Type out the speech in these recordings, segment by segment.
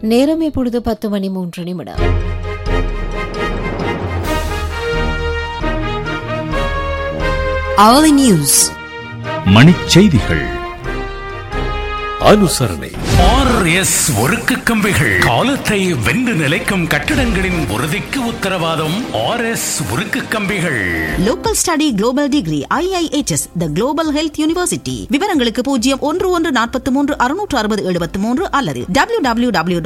நேரம் இப்பொழுது பத்து மணி மூன்று நிமிடம் hourly news மணிச்செய்திகள் அனுசரணை ஆர்எஸ் ஒருக்கு கம்பிகள் காலத்தை வென்று நிலைக்கும் கட்டிடங்களின் உறுதிக்கு உத்தரவாதம் ஆர்எஸ் உருக்கு கம்பிகள் local study global degree IIHS the global health university விவரங்களுக்கு பூஜ்ஜியம் ஒன்று ஒன்று நாற்பத்தி மூன்று அறுநூற்று அறுபது எழுபத்தி மூன்று அல்லது www.iihs.edu.lk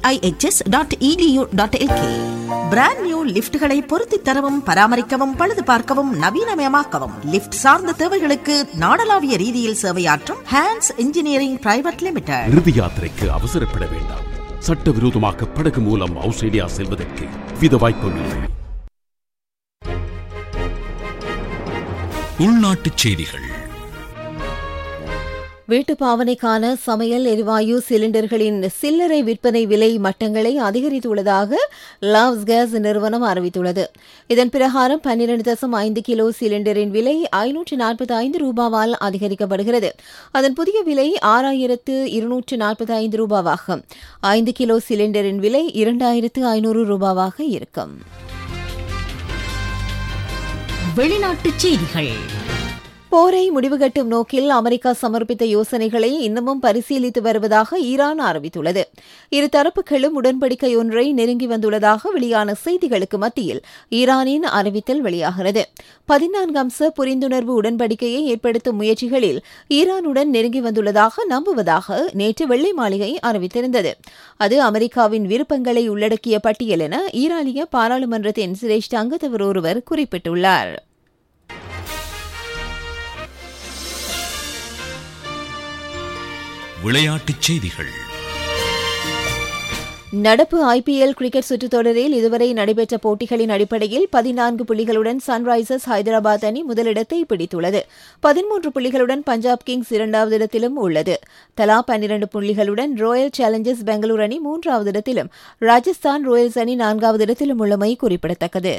பிராண்ட் நியூ லிப்ட்களை பொருத்தி தரவும் பராமரிக்கவும் பழுது பார்க்கவும் நவீனமயமாக்கவும் லிப்ட் சார்ந்த தேவைகளுக்கு நாடளாவிய ரீதியில் சேவையாற்றும் ஹேண்ட்ஸ் இன்ஜினியரிங் பிரைவேட் லிமிடெட் இறுதி யாத்திரைக்கு அவசரப்பட வேண்டாம் சட்டவிரோதமாக படகு மூலம் ஆஸ்திரேலியா செல்வதற்கு வித வாய்ப்பும் இல்லை உள்நாட்டுச் செய்திகள் வீட்டு பாவனைக்கான சமையல் எரிவாயு சிலிண்டர்களின் சில்லறை விற்பனை விலை மட்டங்களை அதிகரித்துள்ளதாக லாவ்ஸ் கேஸ் நிறுவனம் அறிவித்துள்ளது இதன் பிரகாரம் பன்னிரண்டு தசம் ஐந்து கிலோ சிலிண்டரின் விலை ஐநூற்று நாற்பத்தி ஐந்து ரூபாவால் அதிகரிக்கப்படுகிறது அதன் புதிய விலை ஆறாயிரத்து இருநூற்று நாற்பத்தி ஐந்து ரூபாவாகும் ஐந்து கிலோ சிலிண்டரின் விலை இரண்டாயிரத்து ஐநூறு ரூபாவாக இருக்கும் வெளிநாட்டுச் செய்திகள் போரை முடிவுகட்டும் நோக்கில் அமெரிக்கா சமர்ப்பித்த யோசனைகளை இன்னமும் பரிசீலித்து வருவதாக ஈரான் அறிவித்துள்ளது இரு தரப்புகளும் உடன்படிக்கை ஒன்றை நெருங்கி வந்துள்ளதாக வெளியான செய்திகளுக்கு மத்தியில் ஈரானின் அறிவித்தல் வெளியாகிறது பதினான்கு அம்ச புரிந்துணர்வு உடன்படிக்கையை ஏற்படுத்தும் முயற்சிகளில் ஈரானுடன் நெருங்கி வந்துள்ளதாக நம்புவதாக நேற்று வெள்ளை மாளிகை அறிவித்திருந்தது அது அமெரிக்காவின் விருப்பங்களை உள்ளடக்கிய பட்டியல் என ஈரானிய பாராளுமன்றத்தின் சிரேஷ்ட அங்கத்தவர் ஒருவர் குறிப்பிட்டுள்ளார் விளையாட்டுச் செய்திகள் நடப்பு ஐபிஎல் கிரிக்கெட் சுற்றுத் தொடரில் இதுவரை நடைபெற்ற போட்டிகளின் அடிப்படையில் பதினான்கு புள்ளிகளுடன் சன்ரைசர்ஸ் ஹைதராபாத் அணி முதலிடத்தை பிடித்துள்ளது பதிமூன்று புள்ளிகளுடன் பஞ்சாப் கிங்ஸ் இரண்டாவது இடத்திலும் உள்ளது தலா பன்னிரண்டு புள்ளிகளுடன் ராயல் சேலஞ்சர்ஸ் பெங்களூரு அணி மூன்றாவது இடத்திலும் ராஜஸ்தான் ராயல்ஸ் அணி நான்காவது இடத்திலும் உள்ளமை குறிப்பிடத்தக்கது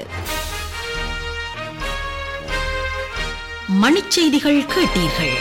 மணிச்செய்திகள் கேட்டீர்கள்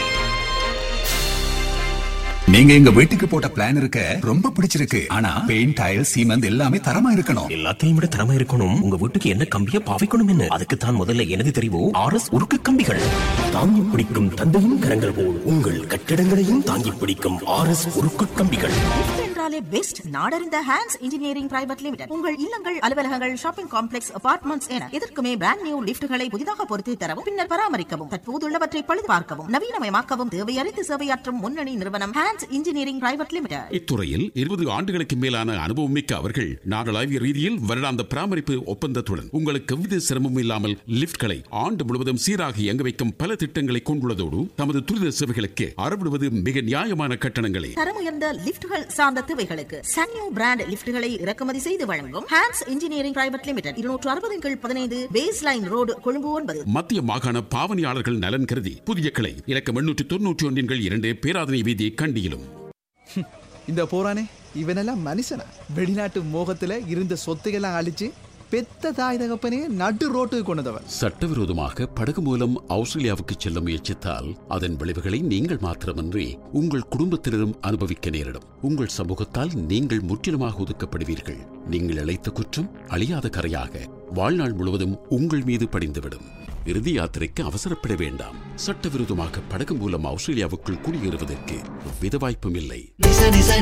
நீங்க எங்க வீட்டுக்கு போட்ட பிளான் இருக்க ரொம்ப பிடிச்சிருக்கு ஆனா பெயிண்ட் டைல் சீமெண்ட் எல்லாமே தரமா இருக்கணும் எல்லாத்தையும் விட திறமை இருக்கணும் உங்க வீட்டுக்கு என்ன கம்பிய பாவிக்கணும் என்ன அதுக்கு தான் முதல்ல எனது தெரிவு ஆர்எஸ் உருக்கு கம்பிகள் தாங்கி பிடிக்கும் தந்தையின் கரங்கள் போல் உங்கள் கட்டிடங்களையும் தாங்கி பிடிக்கும் ஆர்எஸ் உருக்கு கம்பிகள் லிஃப்ட் என்றாலே பெஸ்ட் நாடறிந்த ஹேண்ட்ஸ் இன்ஜினியரிங் பிரைவேட் லிமிடெட் உங்கள் இல்லங்கள் அலுவலகங்கள் ஷாப்பிங் காம்ப்ளெக்ஸ் அபார்ட்மெண்ட்ஸ் என எதற்குமே பிராண்ட் நியூ லிஃப்ட்களை புதிதாக பொருத்தி தரவும் பின்னர் பராமரிக்கவும் தற்போதுள்ளவற்றை பழுது பார்க்கவும் நவீனமயமாக்கவும் தேவையறிந்து சேவையாற்றும் முன்னணி நிறுவனம் ஹேண்ட்ஸ் இன்ஜினியரிங் பிரைவேட் லிமிடெட் இத்துறையில் இருபது ஆண்டுகளுக்கு மேலான அனுபவம் மிக்க அவர்கள் நாடளாவிய ரீதியில் வருடாந்த பராமரிப்பு ஒப்பந்தத்துடன் உங்களுக்கு எவ்வித சிரமமும் இல்லாமல் லிப்ட்களை ஆண்டு முழுவதும் சீராக இயங்க வைக்கும் பல திட்டங்களை கொண்டுள்ளதோடு தமது துரித சேவைகளுக்கு அறவிடுவது மிக நியாயமான கட்டணங்களை தரமுயர்ந்த லிப்ட்கள் சார்ந்த தேவைகளுக்கு சன்யூ பிராண்ட் லிப்ட்களை இறக்குமதி செய்து வழங்கும் ஹேண்ட்ஸ் இன்ஜினியரிங் பிரைவேட் லிமிடெட் இருநூற்று அறுபது கீழ் பதினைந்து பேஸ் லைன் ரோடு கொழும்பு ஒன்பது மத்திய மாகாண பாவனையாளர்கள் நலன் கருதி புதிய கிளை இலக்கம் எண்ணூற்றி தொன்னூற்றி ஒன்றின் கீழ் இரண்டு பேராதனை வீதி கண்டியிலும் இந்த போறானே இவனெல்லாம் மனுஷனா வெளிநாட்டு மோகத்துல இருந்த சொத்துக்கெல்லாம் அழிச்சு பெத்த தாய் தகப்பனே நடு ரோட்டுக்கு கொண்டதவன் சட்டவிரோதமாக படகு மூலம் ஆஸ்திரேலியாவுக்கு செல்ல முயற்சித்தால் அதன் விளைவுகளை நீங்கள் மாத்திரமன்றி உங்கள் குடும்பத்தினரும் அனுபவிக்க நேரிடும் உங்கள் சமூகத்தால் நீங்கள் முற்றிலுமாக ஒதுக்கப்படுவீர்கள் நீங்கள் இழைத்த குற்றம் அழியாத கரையாக வாழ்நாள் முழுவதும் உங்கள் மீது படிந்துவிடும் இறுதி யாத்திரைக்கு அவசரப்பட வேண்டாம் சட்டவிரோதமாக படகு மூலம் ஆஸ்திரேலியாவுக்குள் குடியேறுவதற்கு எவ்வித வாய்ப்பும் இல்லை